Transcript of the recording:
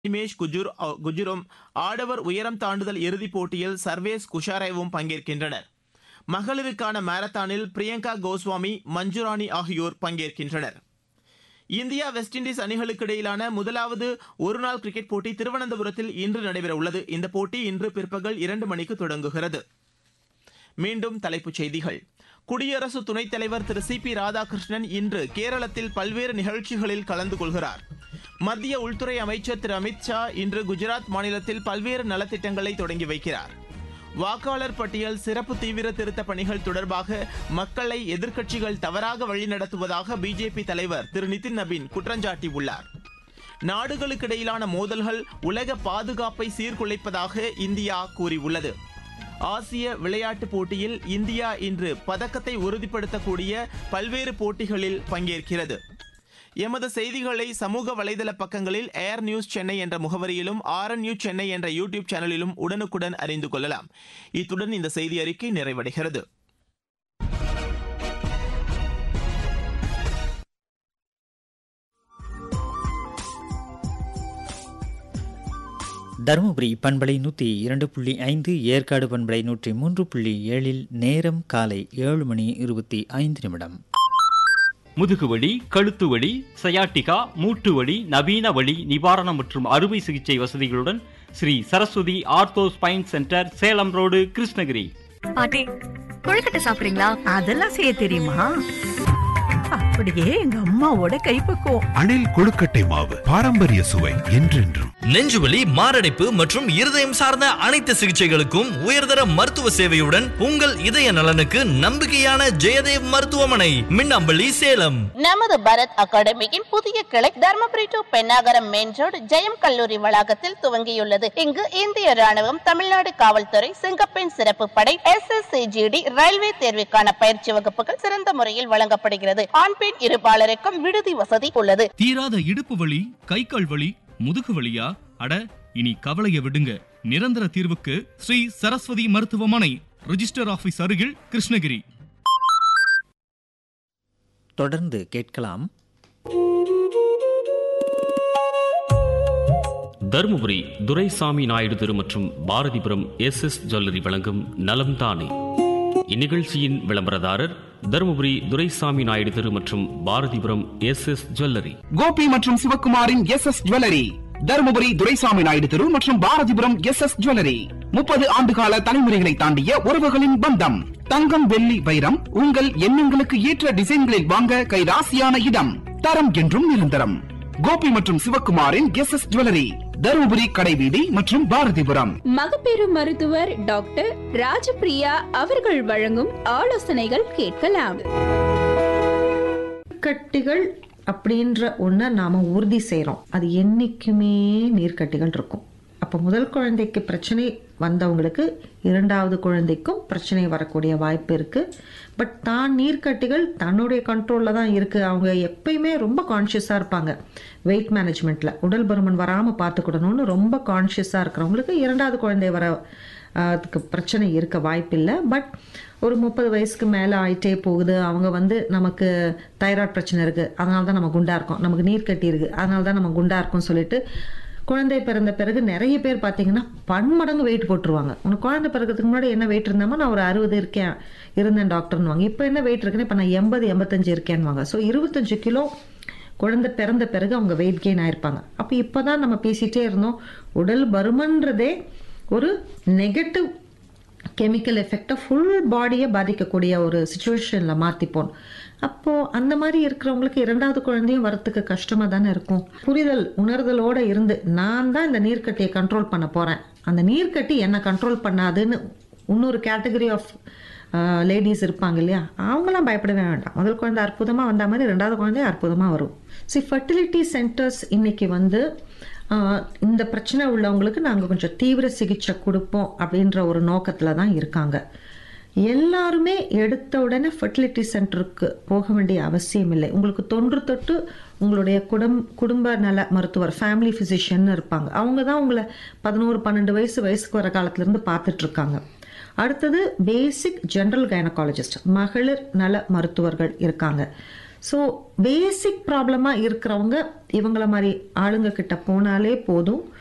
நிமேஷ் குஜூர் குஜுரும் ஆடவர் உயரம் தாண்டுதல் இறுதிப் போட்டியில் சர்வேஸ் குஷாரேவும் பங்கேற்கின்றனர் மகளிருக்கான மாரத்தானில் பிரியங்கா கோஸ்வாமி மஞ்சுராணி ஆகியோர் பங்கேற்கின்றனர் இந்தியா வெஸ்ட் இண்டீஸ் அணிகளுக்கு இடையிலான முதலாவது ஒருநாள் கிரிக்கெட் போட்டி திருவனந்தபுரத்தில் இன்று நடைபெறவுள்ளது இந்த போட்டி இன்று பிற்பகல் இரண்டு மணிக்கு தொடங்குகிறது மீண்டும் தலைப்புச் செய்திகள் குடியரசு துணைத் தலைவர் திரு சி பி ராதாகிருஷ்ணன் இன்று கேரளத்தில் பல்வேறு நிகழ்ச்சிகளில் கலந்து கொள்கிறார் மத்திய உள்துறை அமைச்சர் திரு அமித் ஷா இன்று குஜராத் மாநிலத்தில் பல்வேறு நலத்திட்டங்களை தொடங்கி வைக்கிறார் வாக்காளர் பட்டியல் சிறப்பு தீவிர திருத்த பணிகள் தொடர்பாக மக்களை எதிர்க்கட்சிகள் தவறாக வழிநடத்துவதாக பிஜேபி தலைவர் திரு நிதின் நபீன் குற்றஞ்சாட்டியுள்ளார் நாடுகளுக்கிடையிலான மோதல்கள் உலக பாதுகாப்பை சீர்குலைப்பதாக இந்தியா கூறியுள்ளது ஆசிய விளையாட்டுப் போட்டியில் இந்தியா இன்று பதக்கத்தை உறுதிப்படுத்தக்கூடிய பல்வேறு போட்டிகளில் பங்கேற்கிறது எமது செய்திகளை சமூக வலைதள பக்கங்களில் ஏர் நியூஸ் சென்னை என்ற முகவரியிலும் ஆர் நியூஸ் சென்னை என்ற யூடியூப் சேனலிலும் உடனுக்குடன் அறிந்து கொள்ளலாம் இத்துடன் இந்த செய்தி அறிக்கை நிறைவடைகிறது தருமபுரி பண்பலை நூற்றி இரண்டு புள்ளி ஐந்து ஏற்காடு பண்பலை நூற்றி மூன்று புள்ளி ஏழில் நேரம் காலை ஏழு மணி இருபத்தி ஐந்து நிமிடம் முதுகுவலி கழுத்து வலி சயாட்டிகா மூட்டு வலி நவீன வலி நிவாரணம் மற்றும் அறுவை சிகிச்சை வசதிகளுடன் Sri Saraswati ortho spine centre Salem road Krishnagiri பாட்டி கொழுக்கட்டை சாப்பிடுறீங்களா அதெல்லாம் செய்ய தெரியுமா அப்படியே எங்க அம்மாவோட கைப்பக்குவம் அணில் கொழுக்கட்டை மாவு பாரம்பரிய சுவை என்றென்றும் நெஞ்சுவலி மாரடைப்பு மற்றும் இருதயம் சார்ந்த அனைத்து சிகிச்சைகளுக்கும் உயர்தர மருத்துவ சேவையுடன் உங்கள் இதய நலனுக்கு நம்பிக்கையான ஜெயதேவ் மருத்துவமனை மின்னம்பள்ளி சேலம் நமது பரத் அகாடமியின் புதிய கிளை Dharmapuri to Pennagaram main road Jayam கல்லூரி வளாகத்தில் துவங்கியுள்ளது இங்கு இந்திய ராணுவம் தமிழ்நாடு காவல்துறை சிங்கப்பெண் சிறப்பு படை எஸ் எஸ் சிஜிடி ரயில்வே தேர்வுக்கான பயிற்சி வகுப்புகள் சிறந்த முறையில் வழங்கப்படுகிறது ஆண் பெண் இருபாலருக்கும் விடுதி வசதி உள்ளது தீராத இடுப்பு வலி கை கால் வலி முதுகு வலியா அட இனி கவலைய விடுங்க நிரந்தர தீர்வுக்கு ஸ்ரீ சரஸ்வதி மருத்துவமனை ரிஜிஸ்டர் ஆபீஸ் அருகில் கிருஷ்ணகிரி தொடர்ந்து கேட்கலாம் தருமபுரி துரைசாமி நாயுடு தெரு மற்றும் பாரதிபுரம் எஸ் எஸ் ஜுவல்லரி வழங்கும் நலம் தானே இந்நிகழ்ச்சியின் விளம்பரதாரர் தருமபுரி துரைசாமி நாயுடு தெரு மற்றும் Bharathipuram S S jewellery Gopi மற்றும் சிவகுமாரின் S S jewellery Dharmapuri Duraisamy Naidu தெரு மற்றும் பாரதிபுரம் எஸ் எஸ் ஜுவல்லரி முப்பது ஆண்டுகால தலைமுறைகளை தாண்டிய உறவுகளின் பந்தம் தங்கம் வெள்ளி வைரம் உங்கள் எண்ணங்களுக்கு ஏற்ற டிசைன்களில் வாங்க கை ராசியான இடம் தரம் என்றும் நிரந்தரம் கோபி மற்றும் சிவகுமாரின் எஸ் எஸ் ஜுவல்லரி தருமபுரி கடைவீதி மற்றும் பாரதிபுரம் மகப்பேறு மருத்துவர் டாக்டர் ராஜபிரியா அவர்கள் வழங்கும் ஆலோசனைகள் கேட்கலாம் கட்டிகள் அப்படின்ற ஒன்றை நாம் உறுதி செய்கிறோம் அது என்றைக்குமே நீர்க்கட்டிகள் இருக்கும் அப்போ முதல் குழந்தைக்கு பிரச்சனை வந்தவங்களுக்கு இரண்டாவது குழந்தைக்கும் பிரச்சனை வரக்கூடிய வாய்ப்பு இருக்குது பட் தான் நீர்க்கட்டிகள் தன்னுடைய கண்ட்ரோலில் தான் இருக்குது அவங்க எப்பயுமே ரொம்ப கான்ஷியஸாக இருப்பாங்க வெயிட் மேனேஜ்மெண்ட்டில் உடல் பருமன் வராமல் பார்த்துக்கிடணும்னு ரொம்ப கான்ஷியஸாக இருக்கிறவங்களுக்கு இரண்டாவது குழந்தை வர அதுக்கு பிரச்சனை இருக்க வாய்ப்பில்லை பட் ஒரு முப்பது வயசுக்கு மேலே ஆயிட்டே போகுது அவங்க வந்து நமக்கு தைராய்டு பிரச்சனை இருக்குது அதனால தான் நம்ம குண்டாக இருக்கோம் நமக்கு நீர் கட்டி இருக்குது அதனால தான் நம்ம குண்டாக இருக்கோம்னு சொல்லிட்டு குழந்தை பிறந்த பிறகு நிறைய பேர் பார்த்தீங்கன்னா பன்மடங்கு வெயிட் போட்டுருவாங்க உனக்கு குழந்தை பிறக்கிறதுக்கு முன்னாடி என்ன வெயிட் இருந்தாமோ நான் ஒரு அறுபது இருக்கேன் இருந்தேன் டாக்டர்னுவாங்க இப்போ என்ன வெயிட் இருக்குன்னு இப்போ நான் எண்பது எண்பத்தஞ்சு இருக்கேன்னுவாங்க ஸோ இருபத்தஞ்சு கிலோ குழந்தை பிறந்த பிறகு அவங்க வெயிட் கெயின் ஆயிருப்பாங்க அப்போ இப்போ தான் நம்ம பேசிகிட்டே இருந்தோம் உடல் பருமன்றதே ஒரு நெகட்டிவ் கெமிக்கல் எஃபெக்டை ஃபுல் பாடியை பாதிக்கக்கூடிய ஒரு சுச்சுவேஷனில் மாற்றிப்போம் அப்போது அந்த மாதிரி இருக்கிறவங்களுக்கு இரண்டாவது குழந்தையும் வரத்துக்கு கஷ்டமாக தானே இருக்கும் புரிதல் உணர்தலோடு இருந்து நான் தான் இந்த நீர்க்கட்டியை கண்ட்ரோல் பண்ண போகிறேன் அந்த நீர்க்கட்டி என்னை கண்ட்ரோல் பண்ணாதுன்னு இன்னொரு கேட்டகரி ஆஃப் லேடிஸ் இருப்பாங்க இல்லையா அவங்களாம் பயப்படவே வேண்டாம் முதல் குழந்தை அற்புதமாக வந்த மாதிரி ரெண்டாவது குழந்தை அற்புதமாக வரும் சி ஃபர்டிலிட்டி சென்டர்ஸ் இன்னைக்கு வந்து இந்த பிரச்சனை உள்ளவங்களுக்கு நாங்கள் கொஞ்சம் தீவிர சிகிச்சை கொடுப்போம் அப்படின்ற ஒரு நோக்கத்தில் தான் இருக்காங்க எல்லாருமே எடுத்த உடனே ஃபர்டிலிட்டி சென்டருக்கு போக வேண்டிய அவசியம் இல்லை உங்களுக்கு தொன்று தொட்டு உங்களுடைய குடும் குடும்ப நல மருத்துவர் ஃபேமிலி ஃபிசிஷியன் இருப்பாங்க அவங்க தான் உங்களை பதினோரு பன்னெண்டு வயசு வயசுக்கு வர காலத்துலேருந்து பார்த்துட்ருக்காங்க அடுத்தது பேசிக் ஜென்ரல் கைனகாலஜிஸ்ட் மகளிர் நல மருத்துவர்கள் இருக்காங்க ஸோ பேசிக் ப்ராப்ளமாக இருக்கிறவங்க இவங்கள மாதிரி ஆளுங்க கிட்ட போனாலே போதும்